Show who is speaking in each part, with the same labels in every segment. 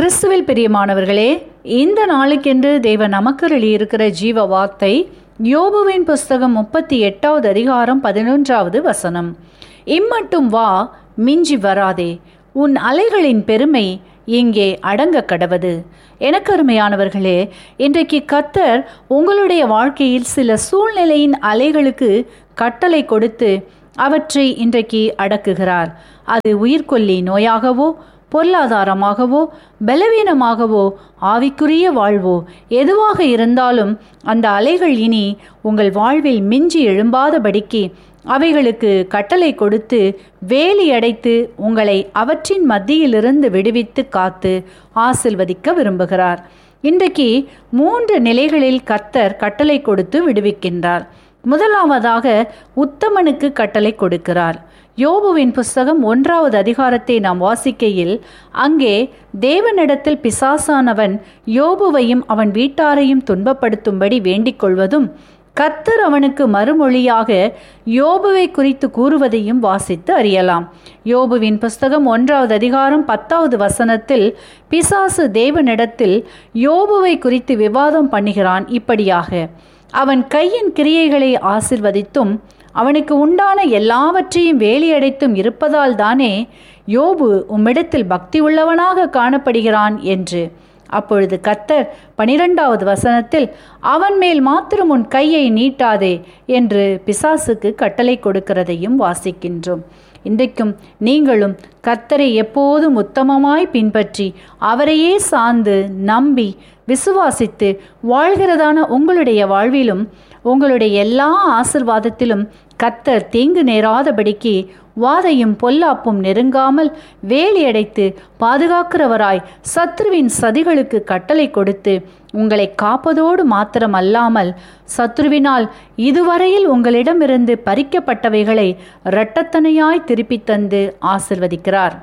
Speaker 1: கிறிஸ்துவில் பிரியமானவர்களே இந்த நாளுக்கென்று தேவன் நமக்கு இருக்கிற ஜீவ வார்த்தை யோபுவின் புஸ்தகம் முப்பத்தி எட்டாவது அதிகாரம் பதினொன்றாவது வசனம் இம்மட்டும் வா மிஞ்சி வராதே உன் அலைகளின் பெருமை இங்கே அடங்க கடவது எனக்கருமையானவர்களே இன்றைக்கு கத்தர் உங்களுடைய வாழ்க்கையில் சில சூழ்நிலையின் அலைகளுக்கு கட்டளை கொடுத்து அவற்றை இன்றைக்கு அடக்குகிறார் அது உயிர்கொல்லி நோயாகவோ பொருளாதாரமாகவோ பலவீனமாகவோ ஆவிக்குரிய வாழ்வோ எதுவாக இருந்தாலும் அந்த அலைகள் இனி உங்கள் வாழ்வில் மிஞ்சி எழும்பாதபடிக்கு அவைகளுக்கு கட்டளை கொடுத்து வேலி அடைத்து உங்களை அவற்றின் மத்தியிலிருந்து விடுவித்து காத்து ஆசிர்வதிக்க விரும்புகிறார் இன்றைக்கு மூன்று நிலைகளில் கர்த்தர் கட்டளை கொடுத்து விடுவிக்கின்றார் முதலாவதாக உத்தமனுக்கு கட்டளை கொடுக்கிறார் யோபுவின் புஸ்தகம் ஒன்றாவது அதிகாரத்தை நாம் வாசிக்கையில் அங்கே தேவனிடத்தில் பிசாசானவன் யோபுவையும் அவன் வீட்டாரையும் துன்பப்படுத்தும்படி வேண்டிக் கொள்வதும் கத்தர் அவனுக்கு மறுமொழியாக யோபுவை குறித்து கூறுவதையும் வாசித்து அறியலாம் யோபுவின் புஸ்தகம் ஒன்றாவது அதிகாரம் பத்தாவது வசனத்தில் பிசாசு தேவனிடத்தில் யோபுவை குறித்து விவாதம் பண்ணுகிறான் இப்படியாக அவன் கையின் கிரியைகளை ஆசிர்வதித்தும் அவனுக்கு உண்டான எல்லாவற்றையும் வேலியடைத்தும் இருப்பதால் தானே யோபு உம்மிடத்தில் பக்தி உள்ளவனாக காணப்படுகிறான் என்று அப்பொழுது கத்தர் பனிரெண்டாவது வசனத்தில் அவன் மேல் மாத்திரம் உன் கையை நீட்டாதே என்று பிசாசுக்கு கட்டளை கொடுக்கிறதையும் வாசிக்கின்றோம் இன்றைக்கும் நீங்களும் கத்தரை எப்போதும் உத்தமமாய் பின்பற்றி அவரையே சார்ந்து நம்பி விசுவாசித்து வாழ்கிறதான உங்களுடைய வாழ்விலும் உங்களுடைய எல்லா ஆசிர்வாதத்திலும் கத்தர் தீங்கு நேராதபடிக்கு வாதையும் பொல்லாப்பும் நெருங்காமல் வேலியடைத்து பாதுகாக்கிறவராய் சத்ருவின் சதிகளுக்கு கட்டளை கொடுத்து உங்களை காப்பதோடு மாத்திரம் அல்லாமல் சத்ருவினால் இதுவரையில் உங்களிடமிருந்து பறிக்கப்பட்டவைகளை இரட்டத்தனையாய் திருப்பித் தந்து ஆசிர்வதிக்கிறார்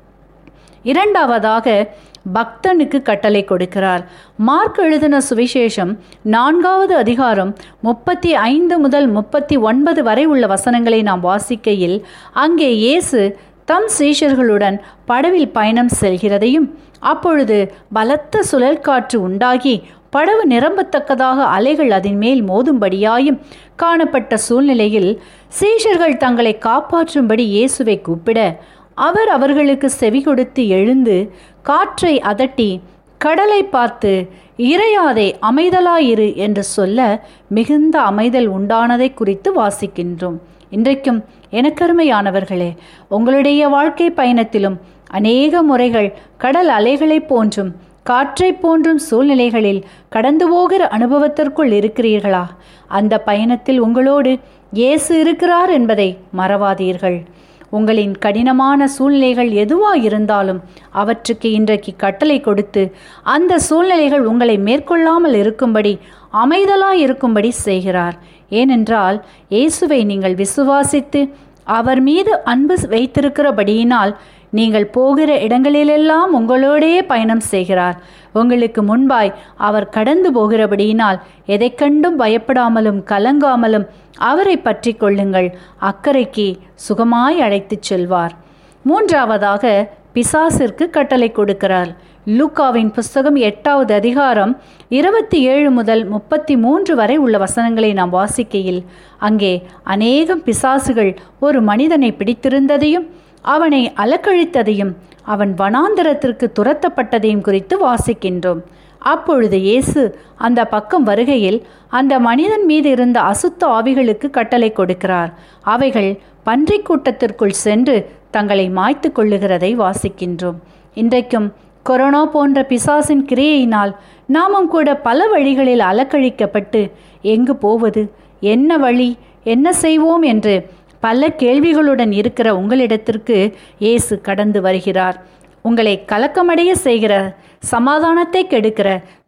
Speaker 1: இரண்டாவதாக பக்தனுக்கு கட்டளை கொடுக்கிறார் மார்க் எழுதின சுவிசேஷம் நான்காவது அதிகாரம் முப்பத்தி ஐந்து முதல் முப்பத்தி ஒன்பது வரை உள்ள வசனங்களை நாம் வாசிக்கையில் அங்கே இயேசு தம் சீஷர்களுடன் படவில் பயணம் செல்கிறதையும் அப்பொழுது பலத்த சுழல் காற்று உண்டாகி படவு நிரம்பத்தக்கதாக அலைகள் அதன் மேல் மோதும்படியாயும் காணப்பட்ட சூழ்நிலையில் சீஷர்கள் தங்களை காப்பாற்றும்படி இயேசுவை கூப்பிட அவர் அவர்களுக்கு செவி கொடுத்து எழுந்து காற்றை அதட்டி கடலை பார்த்து இறையாதே அமைதலாயிரு என்று சொல்ல மிகுந்த அமைதல் உண்டானதை குறித்து வாசிக்கின்றோம் இன்றைக்கும் எனக்கருமையானவர்களே உங்களுடைய வாழ்க்கை பயணத்திலும் அநேக முறைகள் கடல் அலைகளைப் போன்றும் காற்றை போன்றும் சூழ்நிலைகளில் கடந்து போகிற அனுபவத்திற்குள் இருக்கிறீர்களா அந்த பயணத்தில் உங்களோடு இயேசு இருக்கிறார் என்பதை மறவாதீர்கள் உங்களின் கடினமான சூழ்நிலைகள் எதுவாக இருந்தாலும் அவற்றுக்கு இன்றைக்கு கட்டளை கொடுத்து அந்த சூழ்நிலைகள் உங்களை மேற்கொள்ளாமல் இருக்கும்படி அமைதலாய் இருக்கும்படி செய்கிறார் ஏனென்றால் இயேசுவை நீங்கள் விசுவாசித்து அவர் மீது அன்பு வைத்திருக்கிறபடியினால் நீங்கள் போகிற இடங்களிலெல்லாம் உங்களோடே பயணம் செய்கிறார் உங்களுக்கு முன்பாய் அவர் கடந்து போகிறபடியினால் எதை கண்டும் பயப்படாமலும் கலங்காமலும் அவரை பற்றி கொள்ளுங்கள் அக்கறைக்கு சுகமாய் அழைத்துச் செல்வார் மூன்றாவதாக பிசாசிற்கு கட்டளை கொடுக்கிறார் லூக்காவின் புஸ்தகம் எட்டாவது அதிகாரம் இருபத்தி ஏழு முதல் முப்பத்தி மூன்று வரை உள்ள வசனங்களை நாம் வாசிக்கையில் அங்கே அநேகம் பிசாசுகள் ஒரு மனிதனை பிடித்திருந்ததையும் அவனை அலக்கழித்ததையும் அவன் வனாந்தரத்திற்கு துரத்தப்பட்டதையும் குறித்து வாசிக்கின்றோம் அப்பொழுது இயேசு அந்த பக்கம் வருகையில் அந்த மனிதன் மீது இருந்த அசுத்த ஆவிகளுக்கு கட்டளை கொடுக்கிறார் அவைகள் பன்றிக் கூட்டத்திற்குள் சென்று தங்களை மாய்த்து கொள்ளுகிறதை வாசிக்கின்றோம் இன்றைக்கும் கொரோனா போன்ற பிசாசின் கிரியையினால் நாமும் கூட பல வழிகளில் அலக்கழிக்கப்பட்டு எங்கு போவது என்ன வழி என்ன செய்வோம் என்று பல கேள்விகளுடன் இருக்கிற உங்களிடத்திற்கு இயேசு கடந்து வருகிறார் உங்களை கலக்கமடைய செய்கிற சமாதானத்தை கெடுக்கிற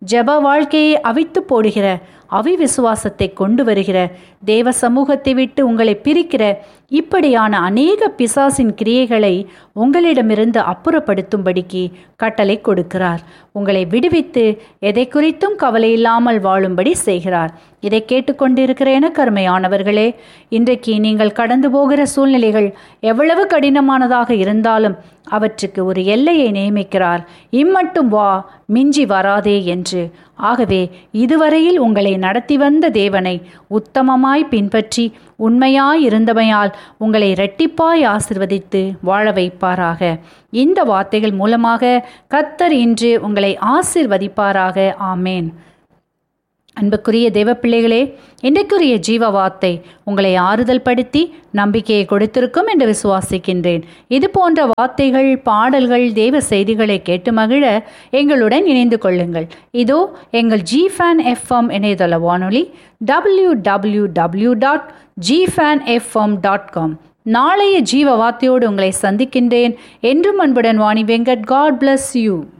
Speaker 1: ஜெப வாழ்க்கையை அவித்து போடுகிற அவிவிசுவாசத்தை கொண்டு வருகிற தேவ சமூகத்தை விட்டு உங்களை பிரிக்கிற இப்படியான அநேக பிசாசின் கிரியைகளை உங்களிடமிருந்து அப்புறப்படுத்தும்படிக்கு கட்டளை கொடுக்கிறார் உங்களை விடுவித்து எதை குறித்தும் கவலை இல்லாமல் வாழும்படி செய்கிறார் இதை கேட்டுக்கொண்டிருக்கிற எனக்கு அருமையானவர்களே இன்றைக்கு நீங்கள் கடந்து போகிற சூழ்நிலைகள் எவ்வளவு கடினமானதாக இருந்தாலும் அவற்றுக்கு ஒரு எல்லையை நியமிக்கிறார் இம்மட்டும் வா மிஞ்சி வராதே என்று ஆகவே இதுவரையில் உங்களை நடத்தி வந்த தேவனை உத்தமமாய் பின்பற்றி உண்மையாய் இருந்தமையால் உங்களை இரட்டிப்பாய் ஆசிர்வதித்து வாழ வைப்பாராக இந்த வார்த்தைகள் மூலமாக கத்தர் இன்று உங்களை ஆசிர்வதிப்பாராக ஆமேன் அன்புக்குரிய தேவப்பிள்ளைகளே இன்றைக்குரிய ஜீவ வார்த்தை உங்களை ஆறுதல் படுத்தி நம்பிக்கையை கொடுத்திருக்கும் என்று விசுவாசிக்கின்றேன் இது போன்ற வார்த்தைகள் பாடல்கள் தேவ செய்திகளை கேட்டு மகிழ எங்களுடன் இணைந்து கொள்ளுங்கள் இதோ எங்கள் ஜி ஃபேன் எஃப்எம் இணையதள வானொலி W W W dot G fan FM dot com நாளைய ஜீவ வார்த்தையோடு உங்களை சந்திக்கின்றேன் என்றும் அன்புடன் Vani Venkat God bless you